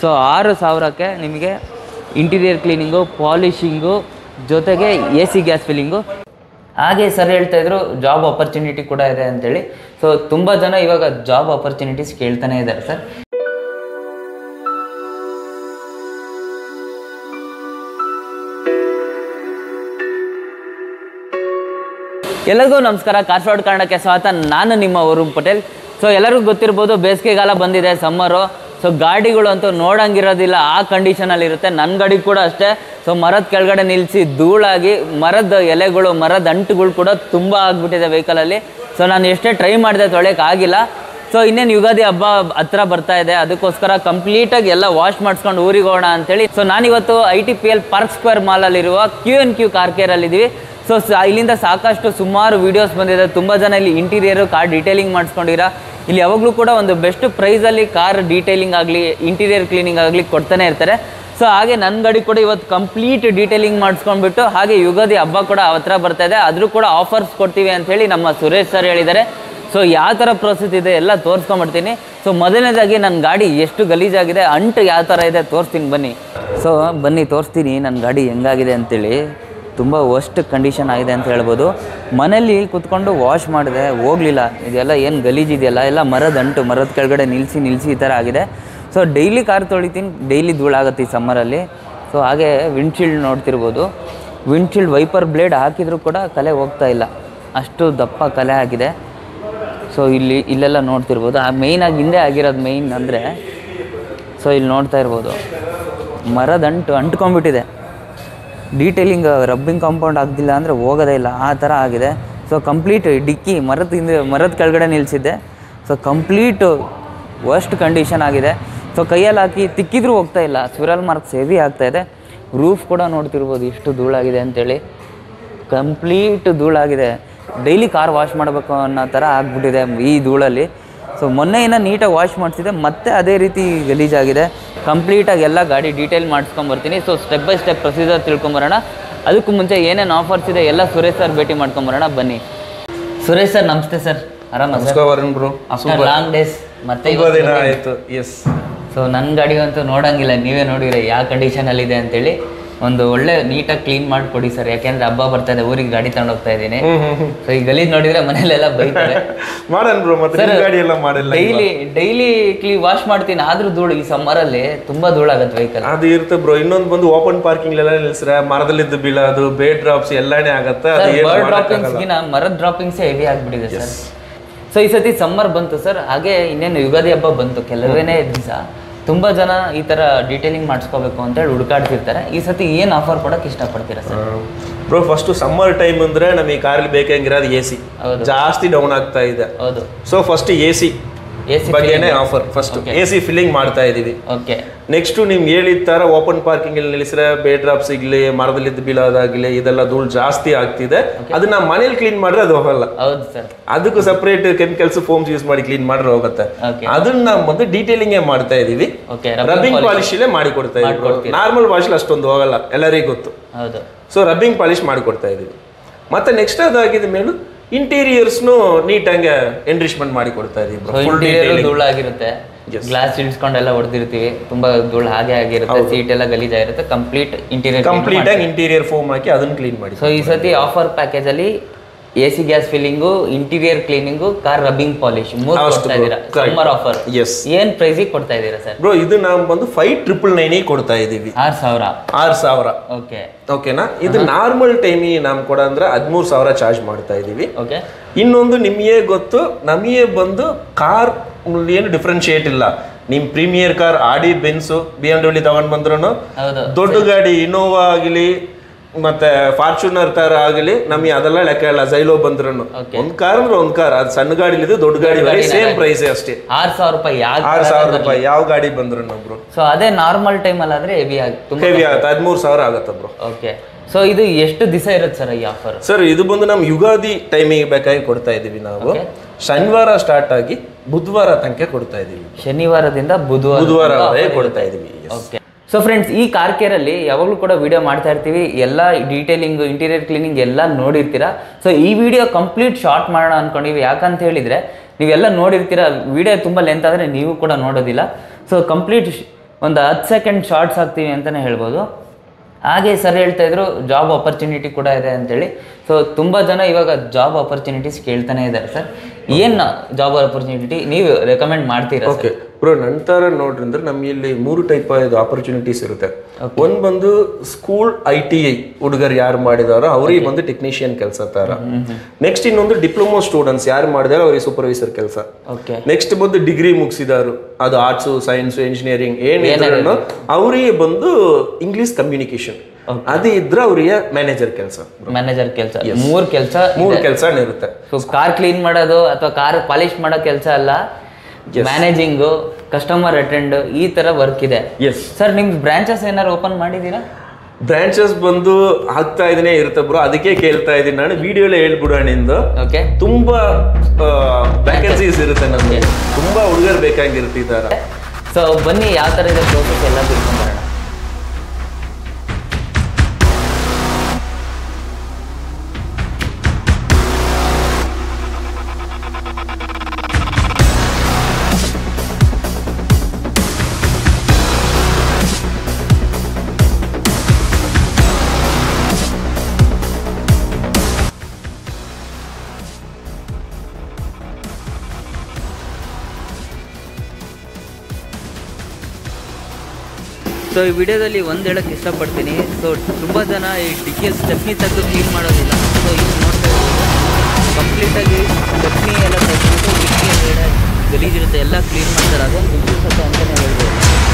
So ಆರು ಸಾವಿರಕ್ಕೆ ನಿಮಗೆ ಇಂಟೀರಿಯರ್ ಕ್ಲೀನಿಂಗು ಪಾಲಿಶಿಂಗು ಜೊತೆಗೆ ಎ ಸಿ ಗ್ಯಾಸ್ ಫಿಲ್ಲಿಂಗು ಹಾಗೆ ಸರ್ ಹೇಳ್ತಾ ಇದ್ರು ಜಾಬ್ ಆಪರ್ಚುನಿಟಿ ಕೂಡ ಇದೆ ಅಂತೇಳಿ ಸೊ ತುಂಬ ಜನ ಇವಾಗ ಜಾಬ್ ಆಪರ್ಚುನಿಟೀಸ್ ಕೇಳ್ತಾನೆ ಇದ್ದಾರೆ ಸರ್ ಎಲ್ಲರಿಗೂ ನಮಸ್ಕಾರ ಕಾಸರವಾಡ ಕನ್ನಡಕ್ಕೆ ಸ್ವಾಗತ ನಾನು ನಿಮ್ಮ ವರುಣ್ ಪಟೇಲ್ ಸೊ ಎಲ್ಲರಿಗೂ ಗೊತ್ತಿರ್ಬೋದು ಬೇಸಿಗೆಗಾಲ ಬಂದಿದೆ ಸಮ್ಮರು ಸೊ ಗಾಡಿಗಳು ಅಂತೂ ನೋಡಂಗಿರೋದಿಲ್ಲ ಆ ಕಂಡೀಷನಲ್ಲಿ ಇರುತ್ತೆ ನನ್ನ ಗಾಡಿ ಕೂಡ ಅಷ್ಟೇ ಸೊ ಮರದ ಕೆಳಗಡೆ ನಿಲ್ಲಿಸಿ ಧೂಳಾಗಿ ಮರದ ಎಲೆಗಳು ಮರದ ಅಂಟುಗಳು ಕೂಡ ತುಂಬ ಆಗಿಬಿಟ್ಟಿದೆ ವೆಹಿಕಲಲ್ಲಿ ಸೊ ನಾನು ಎಷ್ಟೇ ಟ್ರೈ ಮಾಡಿದೆ ತೊಳೆಯೋಕೆ ಆಗಿಲ್ಲ ಸೊ ಇನ್ನೇನು ಯುಗಾದಿ ಹಬ್ಬ ಹತ್ರ ಬರ್ತಾ ಇದೆ ಅದಕ್ಕೋಸ್ಕರ ಕಂಪ್ಲೀಟಾಗಿ ಎಲ್ಲ ವಾಶ್ ಮಾಡಿಸ್ಕೊಂಡು ಊರಿಗೆ ಹೋಗೋಣ ಅಂತೇಳಿ ಸೊ ನಾನಿವತ್ತು I T P L park square ಮಾಲಲ್ಲಿರುವ ಕ್ಯೂ ಎನ್ ಕ್ಯೂ ಕಾರ್ ಕೇರಲ್ಲಿದ್ದೀವಿ ಸೊ ಇಲ್ಲಿಂದ ಸಾಕಷ್ಟು ಸುಮಾರು ವೀಡಿಯೋಸ್ ಬಂದಿದೆ ತುಂಬ ಜನ ಇಲ್ಲಿ ಇಂಟೀರಿಯರು ಕಾರ್ ಡೀಟೇಲಿಂಗ್ ಮಾಡಿಸ್ಕೊಂಡಿರ ಇಲ್ಲಿ ಯಾವಾಗಲೂ ಕೂಡ ಒಂದು ಬೆಸ್ಟ್ ಪ್ರೈಸಲ್ಲಿ ಕಾರ್ ಡೀಟೇಲಿಂಗ್ ಆಗಲಿ ಇಂಟೀರಿಯರ್ ಕ್ಲೀನಿಂಗ್ ಆಗಲಿ ಕೊಡ್ತಾನೆ ಇರ್ತಾರೆ ಸೊ ಹಾಗೆ ನನ್ನ ಗಾಡಿ ಕೂಡ ಇವತ್ತು ಕಂಪ್ಲೀಟ್ ಡೀಟೇಲಿಂಗ್ ಮಾಡಿಸ್ಕೊಂಡ್ಬಿಟ್ಟು ಹಾಗೆ ಯುಗಾದಿ ಹಬ್ಬ ಕೂಡ ಹತ್ರ ಬರ್ತಾ ಇದೆ ಅದ್ರೂ ಕೂಡ ಆಫರ್ಸ್ ಕೊಡ್ತೀವಿ ಅಂಥೇಳಿ ನಮ್ಮ ಸುರೇಶ್ ಸರ್ ಹೇಳಿದ್ದಾರೆ ಸೊ ಯಾವ ಥರ ಪ್ರೋಸೆಸ್ ಇದೆ ಎಲ್ಲ ತೋರಿಸ್ಕೊಂಬಿಡ್ತೀನಿ ಸೊ ಮೊದಲನೇದಾಗಿ ನನ್ನ ಗಾಡಿ ಎಷ್ಟು ಗಲೀಜಾಗಿದೆ ಅಂಟು ಯಾವ ಥರ ಇದೆ ತೋರಿಸ್ತೀನಿ ಬನ್ನಿ ಸೊ ಬನ್ನಿ ತೋರಿಸ್ತೀನಿ ನನ್ನ ಗಾಡಿ ಹೆಂಗಾಗಿದೆ ಅಂತೇಳಿ ತುಂಬ ವರ್ಸ್ಟ್ ಕಂಡೀಷನ್ ಆಗಿದೆ ಅಂತ ಹೇಳ್ಬೋದು ಮನೇಲಿ ಕುತ್ಕೊಂಡು ವಾಶ್ ಮಾಡಿದೆ ಹೋಗಲಿಲ್ಲ ಇದೆಲ್ಲ ಏನು ಗಲೀಜಿದೆಯಲ್ಲ ಎಲ್ಲ ಮರದ ಅಂಟು ಮರದ ಕೆಳಗಡೆ ನಿಲ್ಲಿಸಿ ನಿಲ್ಲಿಸಿ ಈ ಥರ ಆಗಿದೆ ಸೊ ಡೈಲಿ ಕಾರ್ ತೊಳಿತೀನಿ ಡೈಲಿ ಧೂಳಾಗುತ್ತೆ ಈ ಸಮ್ಮರಲ್ಲಿ ಸೊ ಹಾಗೆ ವಿಂಡ್ಶೀಲ್ಡ್ ನೋಡ್ತಿರ್ಬೋದು ವಿಂಡ್ಶೀಲ್ಡ್ ವೈಪರ್ ಬ್ಲೇಡ್ ಹಾಕಿದರೂ ಕೂಡ ಕಲೆ ಹೋಗ್ತಾ ಇಲ್ಲ ಅಷ್ಟು ದಪ್ಪ ಕಲೆ ಆಗಿದೆ ಸೊ ಇಲ್ಲಿ ಇಲ್ಲೆಲ್ಲ ನೋಡ್ತಿರ್ಬೋದು ಆ ಮೇಯ್ನಾಗಿ ಹಿಂದೆ ಆಗಿರೋದು ಮೇಯ್ನ್ ಅಂದರೆ ಸೊ ಇಲ್ಲಿ ನೋಡ್ತಾ ಇರ್ಬೋದು ಮರದ ಅಂಟು ಅಂಟ್ಕೊಂಡ್ಬಿಟ್ಟಿದೆ ಡೀಟೇಲಿಂಗ್ ರಬ್ಬಿಂಗ್ ಕಾಂಪೌಂಡ್ ಆಗದಿಲ್ಲ ಅಂದರೆ ಹೋಗೋದೇ ಇಲ್ಲ ಆ ಥರ ಆಗಿದೆ ಸೊ ಕಂಪ್ಲೀಟ್ ಡಿಕ್ಕಿ ಮರದ ಹಿಂದೆ ಮರದ ಕೆಳಗಡೆ ನಿಲ್ಲಿಸಿದ್ದೆ ಸೊ ಕಂಪ್ಲೀಟು ವರ್ಸ್ಟ್ ಕಂಡೀಷನ್ ಆಗಿದೆ ಸೊ ಕೈಯಲ್ಲಿ ಹಾಕಿ ತಿಕ್ಕಿದ್ರೂ ಹೋಗ್ತಾ ಇಲ್ಲ ಸ್ವಿರಲ್ ಮಾರ್ಕ್ಸ್ ಹೆವಿ ಆಗ್ತಾ ಇದೆ ರೂಫ್ ಕೂಡ ನೋಡ್ತಿರ್ಬೋದು ಎಷ್ಟು ಧೂಳಾಗಿದೆ ಅಂತೇಳಿ ಕಂಪ್ಲೀಟ್ ಧೂಳಾಗಿದೆ ಡೈಲಿ ಕಾರ್ ವಾಶ್ ಮಾಡಬೇಕು ಅನ್ನೋ ಥರ ಆಗ್ಬಿಟ್ಟಿದೆ ಈ ಧೂಳಲ್ಲಿ ಸೊ ಮೊನ್ನೆ ಏನೋ ನೀಟಾಗಿ ವಾಶ್ ಮಾಡಿಸಿದೆ ಮತ್ತೆ ಅದೇ ರೀತಿ ಗಲೀಜಾಗಿದೆ ಕಂಪ್ಲೀಟಾಗಿ ಎಲ್ಲ ಗಾಡಿ ಡೀಟೇಲ್ ಮಾಡಿಸ್ಕೊಂಬರ್ತೀನಿ so step by step procedure ತಿಳ್ಕೊಂಬರೋಣ ಅದಕ್ಕೂ ಮುಂಚೆ ಏನೇನು ಆಫರ್ಸ್ ಇದೆ ಎಲ್ಲ ಸುರೇಶ್ ಸರ್ ಭೇಟಿ ಮಾಡ್ಕೊಂಬರೋಣ ಬನ್ನಿ ಸುರೇಶ್ ಸರ್ ನಮಸ್ತೆ ಸರ್ ಆರಾಮ ಸರ್ ನಮಸ್ಕಾರ Varun bro after long days ಮತ್ತೆ ತುಂಬಾ ದಿನ ಆಯ್ತು ಎಸ್ ಸೊ ನನ್ನ ಗಾಡಿ ಅಂತೂ ನೋಡಂಗಿಲ್ಲ ನೀವೇ ನೋಡಿದ್ರೆ ಯಾವ ಕಂಡೀಷನಲ್ಲಿದೆ ಅಂತೇಳಿ ಒಂದು ಒಳ್ಳೆ ನೀಟಾಗಿ ಕ್ಲೀನ್ ಮಾಡಿ ಕೊಡಿ ಸರ್ ಯಾಕೆಂದ್ರೆ ಹಬ್ಬ ಬರ್ತಾ ಇದೆ ಊರಿಗೆ ಗಾಡಿ ತಗೊಂಡು ಹೋಗ್ತಾ ಇದ್ದೀನಿ ಸೊ ಈ ಗಲೀಜ್ ನೋಡಿದ್ರೆ ಮನೇಲೆಲ್ಲ ಬೈತಾರೆ ಮಾಡೋಣ ಬ್ರೋ ಮತ್ತೆ ನಿಮ್ ಗಾಡಿ ಎಲ್ಲ ಮಾಡಿಲ್ಲ ಡೈಲಿ ಡೈಲಿ ಕ್ಲೀನ್ ವಾಶ್ ಮಾಡ್ತೀನಿ ಆದ್ರೂ ಧೂಳು ಈ ಸಮ್ಮರಲ್ಲಿ ತುಂಬಾ ಧೂಳಾಗತ್ತೆ ವೆಹಿಕಲ್ ಅದು ಇರುತ್ತೆ ಬ್ರೋ ಇನ್ನೊಂದು ಬಂದು ಓಪನ್ ಪಾರ್ಕಿಂಗ್ ಎಲ್ಲ ನಿಲ್ಸ್ರೆ ಮರದಲ್ಲಿದ್ದು ಬೀಳೋದು ಬೇಡ್ ಡ್ರಾಪ್ಸ್ ಎಲ್ಲಾನೇ ಆಗತ್ತೆ ಅದು ಏನು ಬರ್ಡ್ ಮಾಡಕ್ಕಾಗಲ್ಲ ಡ್ರಾಪಿಂಗ್ಸ್ಗಿನ ಮರದ ಡ್ರಾಪಿಂಗ್ಸ್ ಹೆವಿ ಆಗ್ಬಿಟ್ಟಿದೆ ಸರ್ ಸೊ ಈ ಸತಿ ಸಮ್ಮರ್ ಬಂತು ಸರ್ ಹಾಗೆ ಇನ್ನೇನು ಯುಗಾದಿ ಹಬ್ಬ ಬಂತು ಕೆಲವೇನೇ ದಿವಸ ತುಂಬಾ ಜನ ಈ ತರ ಡೀಟೇಲಿಂಗ್ ಮಾಡಿಸ್ಕೋಬೇಕು ಅಂತ ಹೇಳಿ ಹುಡುಕಾಡ್ತಿರ್ತಾರೆ ಈ ಸತಿ ಏನ್ ಆಫರ್ ಕೊಡಕ್ಕೆ ಇಷ್ಟಪಡ್ತೀರಾ sir bro first summer time ಅಂದ್ರೆ ನಮಗೆ ಕಾರಲ್ಲಿ ಬೇಕಂಗಿರೋದು ಎ ಸಿ ಹೌದು. ಜಾಸ್ತಿ ಡೌನ್ ಆಗ್ತಾ ಇದೆ ಹೌದು so first A C A C ಬಗ್ಗೆನೇ offer first A C filling ಮಾಡ್ತಾ ಇದೀವಿ ಓಕೆ ನೆಕ್ಸ್ಟ್ ನಿಮ್ಗೆ ಹೇಳಿದ ತರ ಓಪನ್ ಪಾರ್ಕಿಂಗ್ ಅಲ್ಲಿ ನಿಲ್ಲಿಸಿದ್ರೆ ಬೇ ಡ್ರಾಪ್ ಸಿಗ್ಲಿ ಮರದಲ್ಲಿದ್ದು ಬೀಳೋದಾಗ್ಲಿ ಇದೆಲ್ಲ ಧೂಳು ಜಾಸ್ತಿ ಆಗ್ತಿದೆ ಅದನ್ನ ಮನೇಲಿ ಕ್ಲೀನ್ ಮಾಡಿದ್ರೆ ಅದು ಹೋಗಲ್ಲ ಹೌದು ಸರ್ ಅದಕ್ಕೂ ಸಪರೇಟ್ ಕೆಮಿಕಲ್ಸ್ ಫೋಮ್ಸ್ ಯೂಸ್ ಮಾಡಿ ಕ್ಲೀನ್ ಮಾಡಿದ್ರೆ ಹೋಗುತ್ತೆ ಓಕೆ ಅದನ್ನ ಮೊದಲು ಡೀಟೇಲಿಂಗ್ ಮಾಡ್ತಾ ಇದೀವಿ ಓಕೆ ರಬ್ಬಿಂಗ್ ಪಾಲಿಶ್ ಇಲ್ಲೇ ಮಾಡಿ ಕೊಡ್ತಾ ಇದೀವಿ ನಾರ್ಮಲ್ ವಾಶ್ ಅಷ್ಟೊಂದು ಹೋಗಲ್ಲ ಎಲ್ಲರಿಗೂ ಗೊತ್ತು ಹೌದು ಸೊ ರಬ್ಬಿಂಗ್ ಪಾಲಿಶ್ ಮಾಡಿ ಕೊಡ್ತಾ ಇದೀವಿ ಮತ್ತೆ ನೆಕ್ಸ್ಟ್ ಅದಾಗಿದ ಮೇಲೂ ಇಂಟೀರಿಯರ್ಸ್ನು ನೀಟಾಗಿ ಎನ್ರಿಚ್ಮೆಂಟ್ ಮಾಡಿ ಕೊಡ್ತಾ ಇದೀವಿ bro. Full interior detailing. ಧೂಳಾಗಿರುತ್ತೆ ಗ್ಲಾಸ್ ಇಳಿಸ್ಕೊಂಡೆಲ್ಲ ಹೊಡೆದಿರ್ತೀವಿ ತುಂಬಾ ಧೂಳು ಹಾಗೆ ಆಗಿರುತ್ತೆ ಸೀಟ್ ಎಲ್ಲ ಗಲೀಜಾಗಿರುತ್ತೆ ಕಂಪ್ಲೀಟ್ ಇಂಟೀರಿಯರ್ ಕಂಪ್ಲೀಟ್ ಆಗಿ ಇಂಟೀರಿಯರ್ ಫೋಮ್ ಹಾಕಿ ಅದನ್ನ ಕ್ಲೀನ್ ಮಾಡಿ ಸೊ ಈ ಸತಿ ಆಫರ್ ಪ್ಯಾಕೇಜ್ ಅಲ್ಲಿ A C gas filling interior cleaning car rubbing polish ಮೂರು ಅಷ್ಟು ಕೊಡ್ತಾ bro. ಇದ್ದೀರಾ Correct. ಸಮ್ಮರ್ ಆಫರ್ ಎಸ್ ಏನ್ ಪ್ರೈಸಿಗೆ ಕೊಡ್ತಾ ಇದ್ದೀರಾ ಸರ್ ಬ್ರೋ ಇದು ನಾವು ಬಂದು ಫೈವ್ ಟ್ರಿಪಲ್ ನೈನಿಗೆ ಕೊಡ್ತಾ ಇದೀವಿ ಆರು ಸಾವಿರ ಆರು ಸಾವಿರ ಓಕೆ ಓಕೆನಾ ಇದು ನಾರ್ಮಲ್ ಟೈಮಿಗೆ ನಮ್ ಕೊಡ ಅಂದ್ರೆ ಹದಿಮೂರು ಸಾವಿರ ಚಾರ್ಜ್ ಮಾಡ್ತಾ ಇದೀವಿ ಓಕೆ ಇನ್ನೊಂದು ನಿಮಗೆ ಗೊತ್ತು ನಮಗೆ ಬಂದು ಕಾರ್ ಏನು ಡಿಫ್ರೆನ್ಶಿಯೇಟ್ ಇಲ್ಲ ನಿಮ್ premier car Audi Benz B M W ತಗೊಂಡ್ ಬಂದ್ರು ಹೌದು ದೊಡ್ಡ ಗಾಡಿ ಇನೋವಾ ಆಗಲಿ ಮತ್ತೆ ಫಾರ್ಚುನರ್ ಕಾರ್ ಆಗಲಿ ನಮಗೆ ಅದೆಲ್ಲ ಲೆಕ್ಕ ಇಲ್ಲ ಜೈಲೋ ಬಂದ್ರು Okay. ಒಂದ್ ಕಾರ್ ಅಂದ್ರೆ ಒಂದ್ ಕಾರ್ ಅದು ಸಣ್ಣ ಗಾಡಿ ದೊಡ್ಡ ಗಾಡಿ ಸೇಮ್ ಪ್ರೈಸೇ ಅಷ್ಟೇ ಆರು ಸಾವಿರ ರೂಪಾಯಿ ಆರ್ ಯಾಕೆ ಸಾವಿರ ರೂಪಾಯಿ ಯಾವ ಗಾಡಿ ಬಂದ್ರು ಬ್ರೋ ಸೊ ಅದೇ ನಾರ್ಮಲ್ ಟೈಮಲ್ಲಿ ಆದ್ರೆ ಹೆವಿ ಆಗಿ ತುಂಬಾ ಹೆವಿ ಆಗುತ್ತೆ ಹದಿಮೂರು ಸಾವಿರ ಆಗತ್ತೆ ಬ್ರೋ ಓಕೆ ಸೊ ಇದು ಎಷ್ಟು ದಿವಸ ಇರುತ್ತೆ ಸರ್ ಈ ಆಫರ್ ಸರ್ ಇದು ಬಂದು ನಮ್ ಯುಗಾದಿ ಟೈಮಿಗೆ ಬೇಕಾಗಿ ಕೊಡ್ತಾ ಇದೀವಿ ನಾವು Okay. ಶನಿವಾರ ಸ್ಟಾರ್ಟ್ ಆಗಿ ಬುಧವಾರ ತನಕ ಕೊಡ್ತಾ ಇದೀವಿ ಶನಿವಾರದಿಂದ ಬುಧವಾರ ಬುಧವಾರವರೆಗೆ ಕೊಡ್ತಾ ಇದೀವಿ Yes. ಓಕೆ ಸೊ ಫ್ರೆಂಡ್ಸ್ ಈ ಕಾರ್ ಕೇರಲ್ಲಿ ಯಾವಾಗಲೂ ಕೂಡ ವಿಡಿಯೋ ಮಾಡ್ತಾ ಇರ್ತೀವಿ ಎಲ್ಲ ಡೀಟೇಲಿಂಗ್ ಇಂಟೀರಿಯರ್ ಕ್ಲೀನಿಂಗ್ ಎಲ್ಲ ನೋಡಿರ್ತೀರಾ ಸೊ ಈ ವಿಡಿಯೋ ಕಂಪ್ಲೀಟ್ ಶಾರ್ಟ್ ಮಾಡೋಣ ಅನ್ಕೊಂಡಿವಿ ಯಾಕಂತ ಹೇಳಿದ್ರೆ ನೀವೆಲ್ಲ ನೋಡಿರ್ತೀರಾ ವಿಡಿಯೋ ತುಂಬ ಲೆಂತ್ ಆದರೆ ನೀವು ಕೂಡ ನೋಡೋದಿಲ್ಲ ಸೊ ಕಂಪ್ಲೀಟ್ ಒಂದು ಹತ್ತು ಸೆಕೆಂಡ್ ಶಾರ್ಟ್ಸ್ ಹಾಕ್ತೀವಿ ಅಂತಲೇ ಹೇಳ್ಬೋದು ಹಾಗೆ ಸರ್ ಹೇಳ್ತಾ ಇದ್ರು ಜಾಬ್ ಆಪರ್ಚುನಿಟಿ ಕೂಡ ಇದೆ ಅಂತೇಳಿ ಸೊ ತುಂಬ ಜನ ಇವಾಗ ಜಾಬ್ ಆಪರ್ಚುನಿಟೀಸ್ ಕೇಳ್ತಾನೆ ಇದ್ದಾರೆ ಸರ್ ಏನು ಜಾಬ್ ಆಪರ್ಚುನಿಟಿ ನೀವು ರೆಕಮೆಂಡ್ ಮಾಡ್ತೀರಾ ಓಕೆ ಬ್ರೋ ನಂತರ ನೋಡ್ರಿ ಅಂದ್ರೆ ನಮ್ಗೆ ಇಲ್ಲಿ ಮೂರು ಟೈಪ್ ಇದು ಆಪರ್ಚುನಿಟೀಸ್ ಇರುತ್ತೆ ಒಂದ್ ಬಂದು ಸ್ಕೂಲ್ ಐ ಟಿ ಐ ಹುಡುಗರು ಯಾರು ಮಾಡಿದಾರೋ ಅವ್ರಿಗೆ ಬಂದು ಟೆಕ್ನಿಷಿಯನ್ ಕೆಲಸ ತರ ನೆಕ್ಸ್ಟ್ ಇನ್ನೊಂದು ಡಿಪ್ಲೊಮಾ ಸ್ಟೂಡೆಂಟ್ಸ್ ಯಾರು ಮಾಡಿದಾರೋ ಅವ್ರಿಗೆ ಸೂಪರ್ವೈಸರ್ ಕೆಲಸ ಓಕೆ ನೆಕ್ಸ್ಟ್ ಬಂದು ಡಿಗ್ರಿ ಮುಗಿಸಿದಾರು ಅದು ಆರ್ಟ್ಸ್ ಸೈನ್ಸ್ ಇಂಜಿನಿಯರಿಂಗ್ ಏನಿದ್ರು ಅವರಿಗೆ ಬಂದು ಇಂಗ್ಲಿಷ್ ಕಮ್ಯುನಿಕೇಶನ್ ಅದು ಇದ್ರೆ ಅವರಿಗೆ ಮ್ಯಾನೇಜರ್ ಕೆಲಸ ಮ್ಯಾನೇಜರ್ ಕೆಲಸ ಮೂರು ಕೆಲಸ ಮೂರು ಕೆಲಸ ಇರುತ್ತೆ ಸೊ ಕಾರ್ ಕ್ಲೀನ್ ಮಾಡೋದು ಅಥವಾ ಕಾರ್ ಪಾಲಿಶ್ ಮಾಡೋ ಕೆಲಸ ಅಲ್ಲ ಮ್ಯಾನೇಜಿಂಗು ಕಸ್ಟಮರ್ ಅಟೆಂಡ್ ಈ ತರ ವರ್ಕ್ ಇದೆ ಎಸ್ ಸರ್ ನಿಮ್ ಬ್ರಾಂಚಸ್ ಏನಾರು ಓಪನ್ ಮಾಡಿದ್ದೀರಾ ಬ್ರಾಂಚಸ್ ಬಂದು ಆಗ್ತಾ ಇದನ್ನೇ ಇರುತ್ತೆ ಬ್ರೋ ಅದಕ್ಕೆ ಕೇಳ್ತಾ ಇದೀನಿ ನಾನು ವಿಡಿಯೋಲೆ ಹೇಳ್ಬಿಡೋಣ ಇಂದು ಓಕೆ ತುಂಬಾ ವ್ಯಾಕೆನ್ಸೀಸ್ ಇರುತ್ತೆ ನಮಗೆ ತುಂಬಾ ಹುಡುಗರು ಬೇಕಾಗಿರ್ತಿದ್ದಾರೆ ಸೊ ಬನ್ನಿ ಯಾವ ಥರ ಇದೆ ಪ್ರೋಸೆಸ್ ಎಲ್ಲ ತಿಳ್ಕೊಂಬರೋಣ ಸೊ ಈ ವಿಡಿಯೋದಲ್ಲಿ ಒಂದು ಹೇಳಕ್ಕೆ ಇಷ್ಟಪಡ್ತೀನಿ ಸೊ ತುಂಬ ಜನ ಈ ಡಿಕ್ಕಿಯಲ್ಲಿ ಸ್ಟೆಪ್ನಿ ತೆಗೆದು ಕ್ಲೀನ್ ಮಾಡೋದಿಲ್ಲ ಸೊ ಇದು ನೋಡ್ತಾ ಇರ್ಬೋದು ಕಂಪ್ಲೀಟಾಗಿ ಸ್ಟೆಪ್ನಿ ಎಲ್ಲ ತೆಗೆದ್ಬಿಟ್ಟು ಡಿಕ್ಕಿ ಒಳಗಡೆ ಗಲೀಜಿರುತ್ತೆ ಎಲ್ಲ ಕ್ಲೀನ್ ಮಾಡ್ತಾರೆ ಅದೊಂದು ವಿಶೇಷತೆ ಅಂತಲೇ ಹೇಳ್ಬೋದು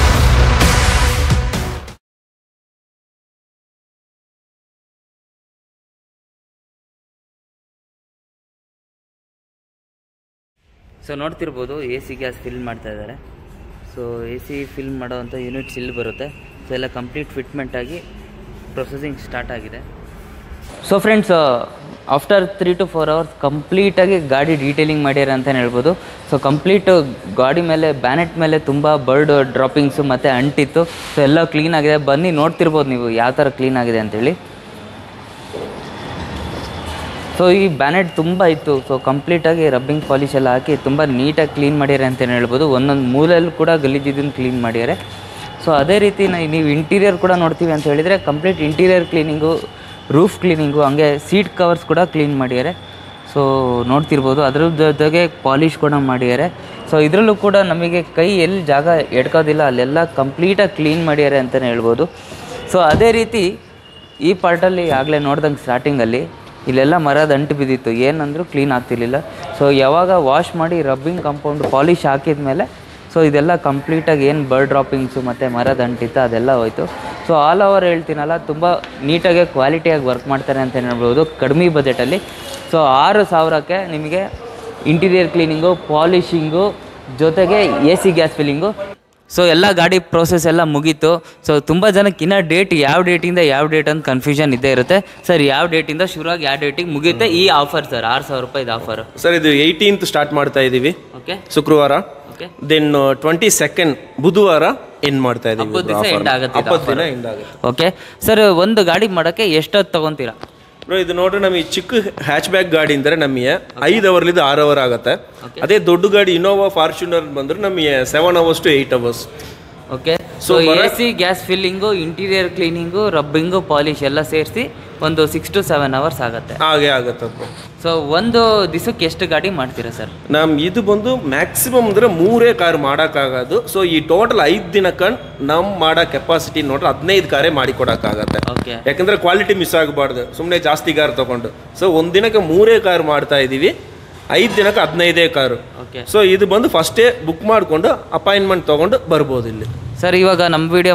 ಸೊ ನೋಡ್ತಿರ್ಬೋದು ಎ ಸಿ ಗ್ಯಾಸ್ ಫಿಲ್ ಮಾಡ್ತಾ ಇದ್ದಾರೆ ಸೊ ಎ ಸಿ ಫಿಲ್ ಮಾಡೋವಂಥ ಯೂನಿಟ್ಸ್ ಇಲ್ಲಿ ಬರುತ್ತೆ ಸೊ ಎಲ್ಲ ಕಂಪ್ಲೀಟ್ ಫಿಟ್ಮೆಂಟ್ ಆಗಿ ಪ್ರೊಸೆಸಿಂಗ್ ಸ್ಟಾರ್ಟ್ ಆಗಿದೆ so friends after three to four hours ಕಂಪ್ಲೀಟಾಗಿ ಗಾಡಿ ಡೀಟೇಲಿಂಗ್ ಮಾಡ್ಯಾರ ಅಂತಲೇ ಹೇಳ್ಬೋದು ಸೊ ಕಂಪ್ಲೀಟ್ ಗಾಡಿ ಮೇಲೆ ಬ್ಯಾನೆಟ್ ಮೇಲೆ ತುಂಬ ಬರ್ಡ್ ಡ್ರಾಪಿಂಗ್ಸು ಮತ್ತು ಅಂಟಿತ್ತು ಸೊ ಎಲ್ಲ ಕ್ಲೀನ್ ಆಗಿದೆ ಬನ್ನಿ ನೋಡ್ತಿರ್ಬೋದು ನೀವು ಯಾವ ಥರ ಕ್ಲೀನ್ ಆಗಿದೆ ಅಂತೇಳಿ ಸೊ ಈ ಬ್ಯಾನೆಟ್ ತುಂಬ ಇತ್ತು ಸೊ ಕಂಪ್ಲೀಟಾಗಿ ರಬ್ಬಿಂಗ್ ಪಾಲಿಶ್ ಎಲ್ಲ ಹಾಕಿ ತುಂಬ ನೀಟಾಗಿ ಕ್ಲೀನ್ ಮಾಡ್ಯಾರೆ ಅಂತಲೇ ಹೇಳ್ಬೋದು ಒಂದೊಂದು ಮೂಲೆಯಲ್ಲಿ ಕೂಡ ಗಲೀಜಿದ್ದನ್ನು ಕ್ಲೀನ್ ಮಾಡ್ಯಾರೆ ಸೊ ಅದೇ ರೀತಿ ನ- ನೀವು ಇಂಟೀರಿಯರ್ ಕೂಡ ನೋಡ್ತೀವಿ ಅಂತ ಹೇಳಿದರೆ complete interior cleaning roof cleaning ಹಂಗೆ ಸೀಟ್ ಕವರ್ಸ್ ಕೂಡ ಕ್ಲೀನ್ ಮಾಡ್ಯಾರೆ ಸೊ ನೋಡ್ತಿರ್ಬೋದು ಅದ್ರ ಜೊತೆಗೆ ಪಾಲಿಶ್ ಕೂಡ ಮಾಡ್ಯಾರೆ ಸೊ ಇದರಲ್ಲೂ ಕೂಡ ನಮಗೆ ಕೈ ಎಲ್ಲಿ ಜಾಗ ಎಡ್ಕೋದಿಲ್ಲ ಅಲ್ಲೆಲ್ಲ ಕಂಪ್ಲೀಟಾಗಿ ಕ್ಲೀನ್ ಮಾಡ್ಯಾರೆ ಅಂತಲೇ ಹೇಳ್ಬೋದು ಸೊ ಅದೇ ರೀತಿ ಈ ಪಾರ್ಟಲ್ಲಿ ಆಗಲೇ ನೋಡ್ದಂಗೆ ಸ್ಟಾರ್ಟಿಂಗಲ್ಲಿ ಇಲ್ಲೆಲ್ಲ ಮರದ ಅಂಟು ಬಿದ್ದಿತ್ತು ಏನಂದ್ರೂ ಕ್ಲೀನ್ ಆಗ್ತಿರ್ಲಿಲ್ಲ ಸೊ ಯಾವಾಗ ವಾಶ್ ಮಾಡಿ ರಬ್ಬಿಂಗ್ ಕಾಂಪೌಂಡ್ ಪಾಲಿಶ್ ಹಾಕಿದ ಮೇಲೆ ಸೊ ಇದೆಲ್ಲ ಕಂಪ್ಲೀಟಾಗಿ ಏನು ಬರ್ಡ್ ಡ್ರಾಪಿಂಗ್ಸು ಮತ್ತು ಮರದ ಅಂಟಿತ್ತು ಅದೆಲ್ಲ ಹೋಯ್ತು ಸೊ ಆಲ್ ಓವರ್ ಹೇಳ್ತೀನಲ್ಲ ತುಂಬ ನೀಟಾಗಿ ಕ್ವಾಲಿಟಿಯಾಗಿ ವರ್ಕ್ ಮಾಡ್ತಾರೆ ಅಂತ ಹೇಳ್ಬೋದು ಕಡಿಮೆ ಬಜೆಟಲ್ಲಿ ಸೊ ಆರು ಸಾವಿರಕ್ಕೆ ನಿಮಗೆ ಇಂಟೀರಿಯರ್ ಕ್ಲೀನಿಂಗು ಪಾಲಿಶಿಂಗು ಜೊತೆಗೆ A C gas filling so ಎಲ್ಲ ಗಾಡಿ ಪ್ರೋಸೆಸ್ ಎಲ್ಲ ಮುಗೀತು ಸೊ ತುಂಬ ಜನಕ್ಕೆ ಇನ್ನೂ ಡೇಟ್ ಯಾವ ಡೇಟಿಂದ ಯಾವ ಡೇಟ್ ಅಂತ ಕನ್ಫ್ಯೂಷನ್ ಇದ್ದೇ ಇರುತ್ತೆ ಸರ್ ಯಾವ ಡೇಟಿಂದ ಶುರುವಾಗಿ ಯಾವ ಡೇಟಿಗೆ ಮುಗಿಯುತ್ತೆ ಈ ಆಫರ್ ಸರ್ ಆರು ಸಾವಿರ ರೂಪಾಯಿದು ಆಫರ್ ಸರ್ ಇದು ಏಯ್ಟೀನ್ತ್ ಸ್ಟಾರ್ಟ್ ಮಾಡ್ತಾ ಇದೀವಿ ಓಕೆ ಶುಕ್ರವಾರ ಓಕೆ ದೆನ್ ಟ್ವೆಂಟಿ ಸೆಕೆಂಡ್ ಬುಧವಾರ ಎಂಡ್ ಮಾಡ್ತಾ ಇದೀವಿ ಹಬ್ಬದ ದಿವಸ ಎಂಡ್ ಆಗುತ್ತೆ ಇದು ಹಬ್ಬದ ದಿನ offer. ಎಂಡ್ ಆಗುತ್ತೆ ಓಕೆ ಸರ್ ಒಂದು ಗಾಡಿ ಮಾಡೋಕ್ಕೆ ಎಷ್ಟೊತ್ತು ತೊಗೊತೀರಾ ಬ್ರೋ ಇದು ನೋಡ್ರಿ ನಮಗೆ ಚಿಕ್ಕ ಹ್ಯಾಚ್ ಬ್ಯಾಕ್ ಗಾಡಿ ಅಂದ್ರೆ ನಮಗೆ ಐದು ಅವರ್ಲಿಂದ ಆರು ಅವರ್ ಆಗುತ್ತೆ ಅದೇ ದೊಡ್ಡ ಗಾಡಿ ಇನೋವಾ ಫಾರ್ಚುನರ್ ಬಂದ್ರೆ ನಮಗೆ seven hours to eight hours okay so A C gas filling interior cleaning rubbing polish ಎಲ್ಲ ಸೇರಿಸಿ ಒಂದು ಸಿಕ್ಸ್ ಟು ಸೆವೆನ್ ಅವರ್ಸ್ ಆಗುತ್ತೆ ಹಾಗೆ ಆಗುತ್ತೆ ಬ್ರೋ ಸೊ ಒಂದು ದಿವಸಕ್ಕೆ ಎಷ್ಟು ಗಾಡಿ ಮಾಡ್ತೀರಾ ಸರ್ ನಮ್ ಇದು ಬಂದು ಮ್ಯಾಕ್ಸಿಮಮ್ ಅಂದ್ರೆ ಮೂರೇ ಕಾರ್ ಮಾಡೋಕ್ಕಾಗೋದು ಸೊ ಈ ಟೋಟಲ್ ಐದು ದಿನಕ್ಕೆ ನಮ್ ಮಾಡೋ ಕೆಪಾಸಿಟಿ ನೋಡ್ರೆ ಹದಿನೈದು ಕಾರೇ ಮಾಡಿ ಕೊಡೋಕ್ಕಾಗತ್ತೆ ಓಕೆ ಯಾಕಂದ್ರೆ ಕ್ವಾಲಿಟಿ ಮಿಸ್ ಆಗಬಾರ್ದು ಸುಮ್ಮನೆ ಜಾಸ್ತಿ ಕಾರ್ ತಗೊಂಡು ಸೊ ಒಂದ್ ದಿನಕ್ಕೆ ಮೂರೇ ಕಾರ್ ಮಾಡ್ತಾ ಇದೀವಿ ಐದು ದಿನಕ್ಕೆ ಹದಿನೈದೇ ಕಾರು ಓಕೆ ಸೊ ಇದು ಬಂದು ಫಸ್ಟೇ ಬುಕ್ ಮಾಡಿಕೊಂಡು ಅಪಾಯಿಂಟ್ಮೆಂಟ್ ತಗೊಂಡು ಬರ್ಬೋದು ಇಲ್ಲಿ ಸರ್ ಇವಾಗ ನಮ್ಮ ವಿಡಿಯೋ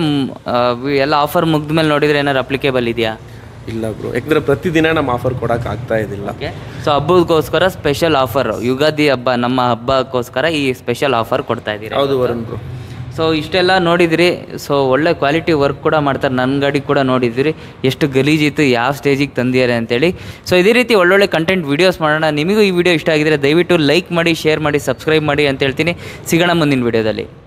ಎಲ್ಲ ಆಫರ್ ಮುಗಿದ್ಮೇಲೆ ನೋಡಿದ್ರೆ ಏನಾರು ಅಪ್ಲಿಕೇಬಲ್ ಇದೆಯಾ ಇಲ್ಲ ಬ್ರೋ ಯಾಕಂದ್ರೆ ಪ್ರತಿದಿನ ನಮ್ಮ ಆಫರ್ ಕೊಡಕ್ ಆಗ್ತಾ ಇದಿಲ್ಲ ಓಕೆ ಸೊ ಹಬ್ಬದಗೋಸ್ಕರ ಸ್ಪೆಷಲ್ ಆಫರ್ ಯುಗಾದಿ ಹಬ್ಬ ನಮ್ಮ ಹಬ್ಬಕ್ಕೋಸ್ಕರ ಈ ಸ್ಪೆಷಲ್ ಆಫರ್ ಕೊಡ್ತಾ ಇದ್ದೀರಾ ಹೌದು ವರುಣ್ ಬ್ರೋ ಸೊ ಇಷ್ಟೆಲ್ಲ ನೋಡಿದಿರಿ ಸೊ ಒಳ್ಳೆ ಕ್ವಾಲಿಟಿ ವರ್ಕ್ ಕೂಡ ಮಾಡ್ತಾರೆ ನನ್ನ ಗಾಡಿ ಕೂಡ ನೋಡಿದಿರಿ ಎಷ್ಟು ಗಲೀಜಿತ್ತು ಯಾವ ಸ್ಟೇಜಿಗೆ ತಂದಿದ್ದಾರೆ ಅಂತೇಳಿ ಸೊ ಇದೇ ರೀತಿ ಒಳ್ಳೊಳ್ಳೆ ಕಂಟೆಂಟ್ ವೀಡಿಯೋಸ್ ಮಾಡೋಣ ನಿಮಗೂ ಈ ವಿಡಿಯೋ ಇಷ್ಟ ಆಗಿದ್ರೆ ದಯವಿಟ್ಟು ಲೈಕ್ ಮಾಡಿ ಶೇರ್ ಮಾಡಿ ಸಬ್ಸ್ಕ್ರೈಬ್ ಮಾಡಿ ಅಂತ ಹೇಳ್ತೀನಿ ಸಿಗೋಣ ಮುಂದಿನ ವಿಡಿಯೋದಲ್ಲಿ